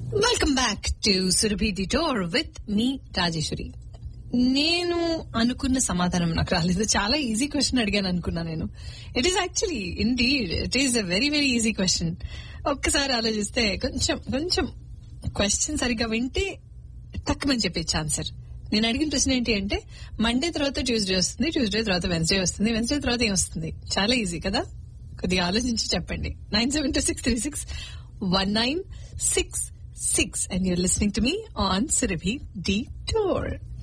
welcome back to Surabhi detour with me Rajeshwari నేను అనుకున్న సమాధానం నాకు రాలేదు చాలా ఈజీ క్వశ్చన్ అడిగాను అనుకున్నా నేను it is actually indeed it is a very very easy question ఒక్కసారి ఆలోచిస్తే కొంచెం కొంచెం క్వశ్చన్ సరిగ్గా వింటే తక్కువని చెప్పేచ్చు ఆన్సర్ నేను అడిగిన ప్రశ్న ఏంటి అంటే మండే తర్వాత ట్యూస్డే వస్తుంది ట్యూస్డే తర్వాత వెన్స్డే వస్తుంది వెన్స్డే తర్వాత ఏం వస్తుంది చాలా ఈజీ కదా కొద్దిగా ఆలోచించి చెప్పండి nine seven two six three six one nine six six and you're listening to me on Surabhi D tour